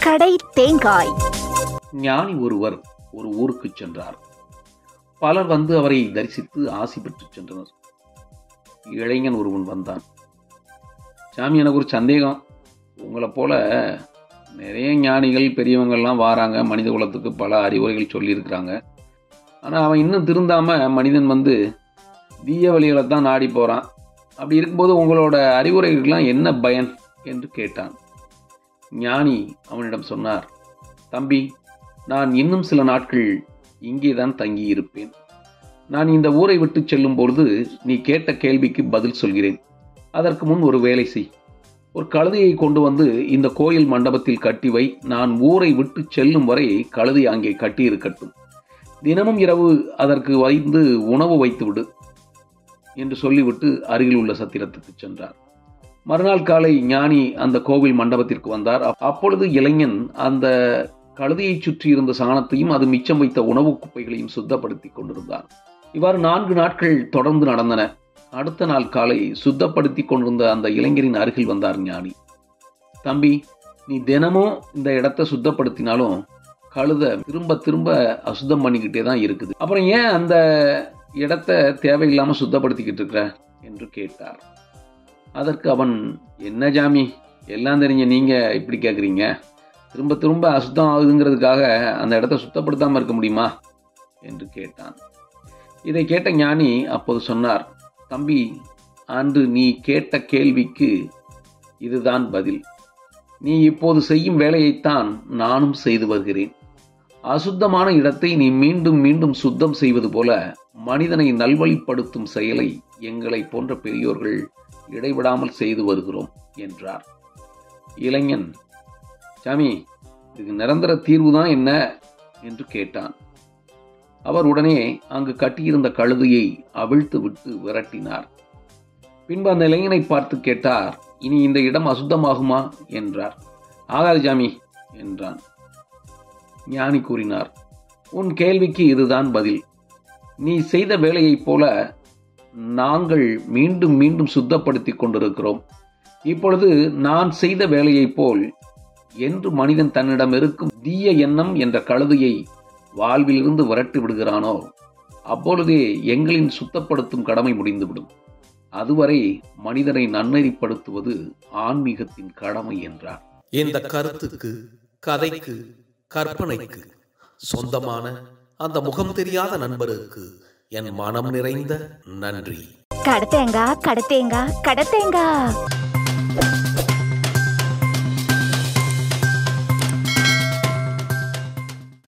கடை தேங்காய் ஞானி ஒருவர் ஒரு ஊருக்கு சென்றார் பலர் வந்து அவரை தரிசித்து ஆசி பெற்று சென்றனர் இளைஞன் ஒருவன் வந்தான் சாமி எனக்கு ஒரு சந்தேகம் உங்களை போல நிறைய ஞானிகள் பெரியவங்கள்லாம் வாராங்க மனித குலத்துக்கு பல அறிவுரைகள் சொல்லியிருக்கிறாங்க ஆனால் அவன் இன்னும் திருந்தாம மனிதன் வந்து தீய வழிகளை தான் நாடி போகிறான் அப்படி இருக்கும்போது உங்களோட அறிவுரைகளுக்கெல்லாம் என்ன பயன் என்று கேட்டான் ஞானி அவனிடம் சொன்னார் தம்பி நான் இன்னும் சில நாட்கள் இங்கேதான் தங்கியிருப்பேன் நான் இந்த ஊரை விட்டு செல்லும் பொழுது நீ கேட்ட கேள்விக்கு பதில் சொல்கிறேன் அதற்கு முன் ஒரு வேலை செய் ஒரு கழுதையை கொண்டு வந்து இந்த கோயில் மண்டபத்தில் கட்டி வை நான் ஊரை விட்டு செல்லும் வரை கழுதை அங்கே கட்டி இருக்கட்டும் தினமும் இரவு அதற்கு வைந்து உணவு வைத்து விடு என்று சொல்லிவிட்டு அருகில் உள்ள சத்திரத்துக்கு சென்றார் மறுநாள் காலை ஞானி அந்த கோவில் மண்டபத்திற்கு வந்தார் அப்- அப்பொழுது இளைஞன் அந்த கழுதையை சுற்றி இருந்த சாணத்தையும் அது மிச்சம் வைத்த உணவுக் குப்பைகளையும் சுத்தப்படுத்தி கொண்டிருந்தான் இவ்வாறு நான்கு நாட்கள் தொடர்ந்து நடந்தன அடுத்த நாள் காலை சுத்தப்படுத்தி கொண்டிருந்த அந்த இளைஞரின் அருகில் வந்தார் ஞானி தம்பி நீ தினமும் இந்த இடத்த சுத்தப்படுத்தினாலும் கழுதை திரும்ப திரும்ப அசுத்தம் பண்ணிக்கிட்டே தான் இருக்குது அப்புறம் ஏன் அந்த இடத்த தேவையில்லாம சுத்தப்படுத்திக்கிட்டு இருக்கிற என்று கேட்டார் அதற்கு அவன் என்ன ஜாமி எல்லாம் தெரிஞ்ச நீங்க இப்படி கேட்குறீங்க திரும்ப திரும்ப அசுத்தம் ஆகுதுங்கிறதுக்காக அந்த இடத்த சுத்தப்படுத்தாமல் இருக்க முடியுமா என்று கேட்டான் இதை கேட்ட ஞானி அப்போது சொன்னார் தம்பி அன்று நீ கேட்ட கேள்விக்கு இதுதான் பதில் நீ இப்போது செய்யும் வேலையைத்தான் நானும் செய்து வருகிறேன் அசுத்தமான இடத்தை நீ மீண்டும் மீண்டும் சுத்தம் செய்வது போல மனிதனை நல்வழிப்படுத்தும் செயலை எங்களை போன்ற பெரியோர்கள் இடைவிடாமல் செய்து வருகிறோம் என்றார் இளைஞன் சாமி இதுக்கு நிரந்தர தீர்வு தான் என்ன என்று கேட்டான் அவர் உடனே அங்கு கட்டியிருந்த கழுதையை அவிழ்த்து விட்டு விரட்டினார் பின்பு அந்த இளைஞனை பார்த்து கேட்டார் இனி இந்த இடம் அசுத்தமாகுமா என்றார் ஆகாது ஜாமி என்றான் ஞானி கூறினார் உன் கேள்விக்கு இதுதான் பதில் நீ செய்த வேலையைப் போல நாங்கள் மீண்டும் மீண்டும் சுத்தப்படுத்திக் கொண்டிருக்கிறோம் இப்பொழுது நான் செய்த வேலையைப் போல் என்று மனிதன் தன்னிடம் இருக்கும் தீய எண்ணம் என்ற கழுதையை வாழ்விலிருந்து விரட்டி விடுகிறானோ அப்பொழுதே எங்களின் சுத்தப்படுத்தும் கடமை முடிந்துவிடும் அதுவரை மனிதனை நன்னெறிப்படுத்துவது ஆன்மீகத்தின் கடமை என்றார் இந்த கருத்துக்கு கதைக்கு கற்பனைக்கு சொந்தமான அந்த முகம் தெரியாத நண்பருக்கு என் மனம் நிறைந்த நன்றி கடத்தேங்கா கடத்தேங்கா கடத்தேங்கா